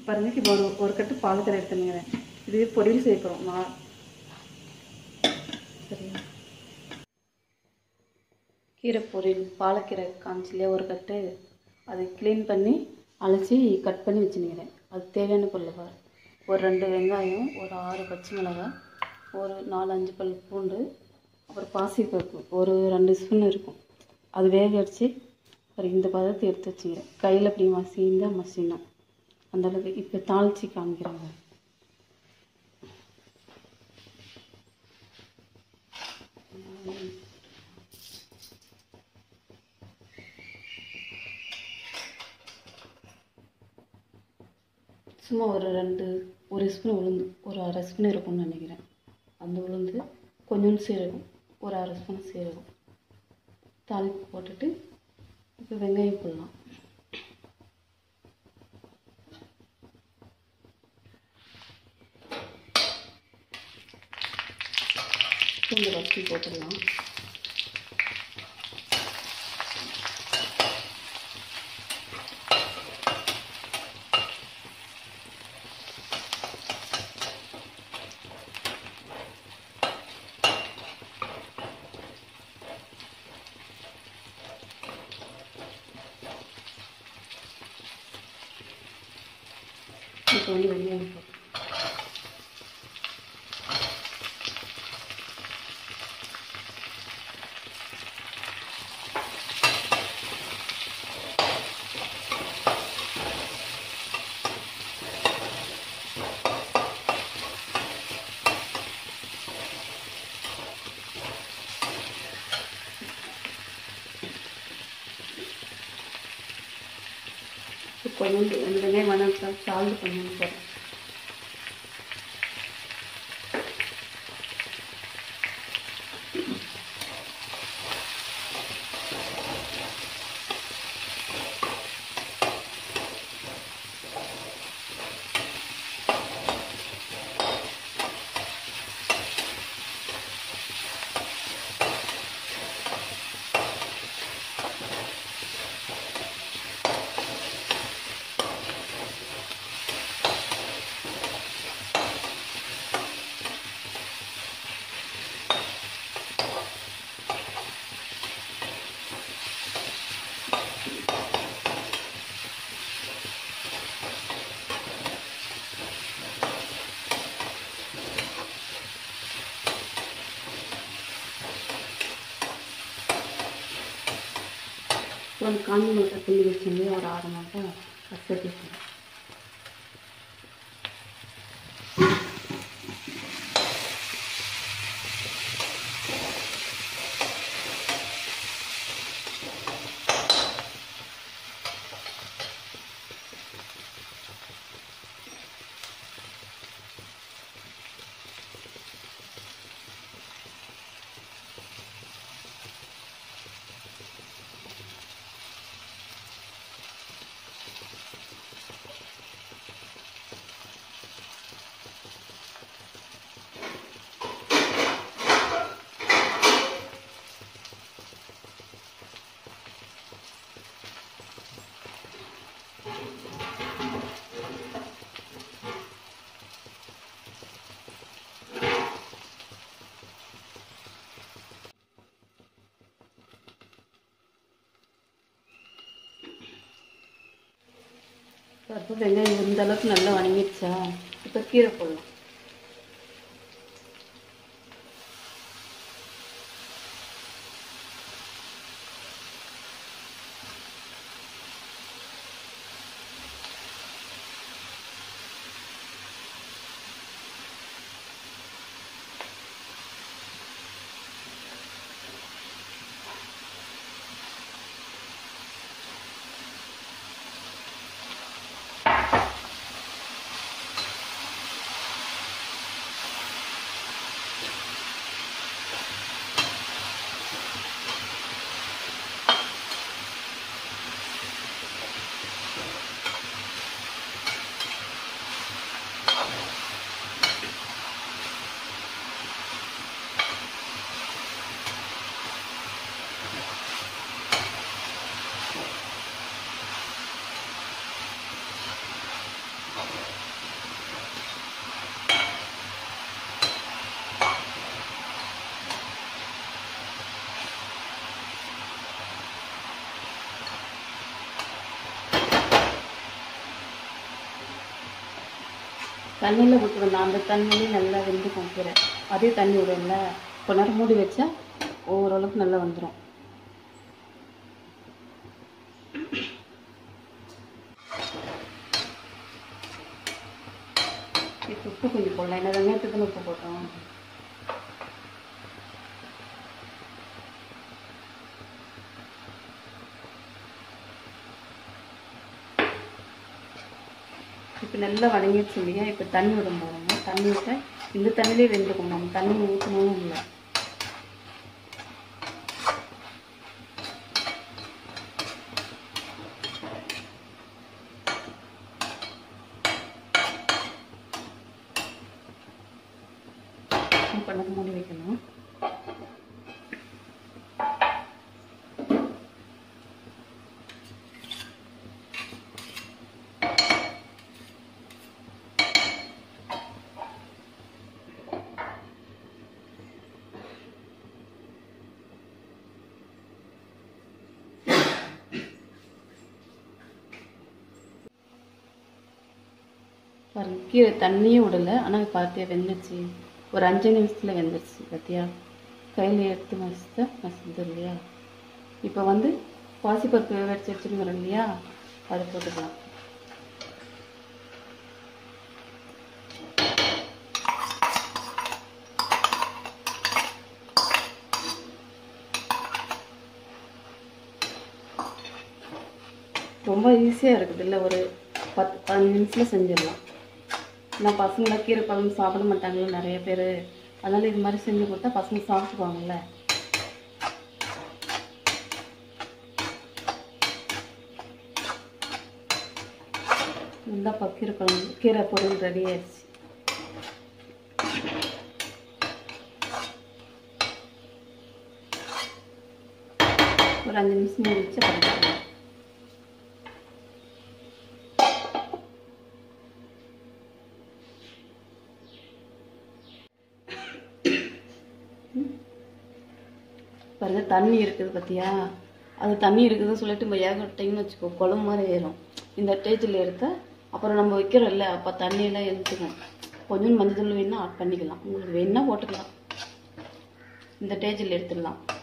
பாருங்க இப்போ ஒரு ஒரு கட்டு பாலக்கரை எடுத்துனுங்கிறேன் இது பொரியல் செய்ய போகிறோம் மா சரியா கீரை பொரியல் பாலக்கீரை காமிச்சிலே ஒரு கட்டு அதை க்ளீன் பண்ணி அலசி கட் பண்ணி வச்சுனுக்கிறேன் அது தேவையான பொருள் பாரு ஒரு ரெண்டு வெங்காயம் ஒரு ஆறு பச்சை மிளகாய் ஒரு நாலு அஞ்சு பல் பூண்டு அப்புறம் பாசிப்பருப்பு ஒரு ரெண்டு ஸ்பூன் இருக்கும் அது வேக அடித்து ஒரு இந்த பதத்தை எடுத்து வச்சுக்கிறேன் கையில் அப்படி மசிந்தா மசினோம் அந்த அளவுக்கு இப்போ தாளித்து காமிக்கிறாங்க சும்மா ஒரு ரெண்டு ஒரு ஸ்பூன் உளுந்து ஒரு அரை ஸ்பூன் இருக்கும்னு நினைக்கிறேன் அந்த உளுந்து கொஞ்சோண்டு சீரகம் ஒரு அரை ஸ்பூன் சீரகம் தாளிப்பு போட்டுட்டு இப்போ வெங்காயம் போடலாம் பூண்டு வச்சு போட்டுடலாம் இப்போ வந்து வெங்காயம் போட்டு இப்போ கொஞ்சோண்டு ரெண்டு வெங்காயம் வேணாம் சால்ட் கொஞ்சோண்டு போடுறேன் ಒಂದು ಕಾಂಜಿ ಮೊಳಕ ತಿಂಡಿ వచ్చింది ஒரு ஆறு மாதம் கசட்டி அப்போ வெங்காயம் இந்த அளவுக்கு நல்லா வணங்கிடுச்சா இப்போ கீரை போடலாம் தண்ணியில் விட்டுருந்தோம் அந்த தண்ணியிலே நல்லா வெந்துக்கும் கீரை அதே தண்ணி விடும்ல கொஞ்ச நேரம் மூடி வச்சா ஓரளவுக்கு நல்லா வந்துடும் இப்போ உப்பு கொஞ்சம் போடலாம் என்ன வெங்காயத்துக்கு உப்பு போட்டோம் இப்போ நல்லா வதங்கிடுச்சு இல்லையா இப்போ தண்ணி விடும் பாருங்க தண்ணி விட்டா இந்த தண்ணியிலே வெந்துக்கும் நம்ம தண்ணி ஊற்றணும் இல்லை இப்போ நம்ம மூடி வைக்கணும் பாருங்க கீரை தண்ணியே விடலை ஆனால் பார்த்தியா வெந்துச்சு ஒரு அஞ்சு நிமிஷத்தில் வெந்துருச்சு பார்த்தியா கையில் எடுத்து மசித்தா மசிந்து இல்லையா இப்போ வந்து பாசிப்பருப்பு வேக வச்சு வச்சுருக்கிறோம் இல்லையா அதை போட்டுக்கலாம் ரொம்ப ஈஸியாக இருக்குது இல்லை ஒரு பத்து பதினஞ்சு நிமிஷத்தில் செஞ்சிடலாம் நான் பசங்களாம் கீரை குழம்பு சாப்பிட மாட்டாங்கல்ல நிறைய பேர் அதனால் இது மாதிரி செஞ்சு கொடுத்தா பசங்க சாப்பிட்டுக்குவாங்கல்ல இந்தாப்பா கீரை குழம்பு கீரை பொருள் ரெடி ஆயிடுச்சு ஒரு அஞ்சு நிமிஷம் மூடி வச்சு பண்ணிக்கலாம் பாருங்க தண்ணி இருக்குது பார்த்தியா அது தண்ணி இருக்குதுன்னு சொல்லிட்டு நம்ம ஏக விட்டிங்கன்னு வச்சுக்கோ குழம்பு மாதிரி ஏறும் இந்த ஸ்டேஜில் எடுத்தா அப்புறம் நம்ம வைக்கிறோம்ல அப்போ தண்ணியெல்லாம் எழுத்துக்கும் கொஞ்சம் மஞ்சள் தூள் வேணால் ஆட் பண்ணிக்கலாம் உங்களுக்கு வேணால் போட்டுக்கலாம் இந்த ஸ்டேஜில் எடுத்துடலாம்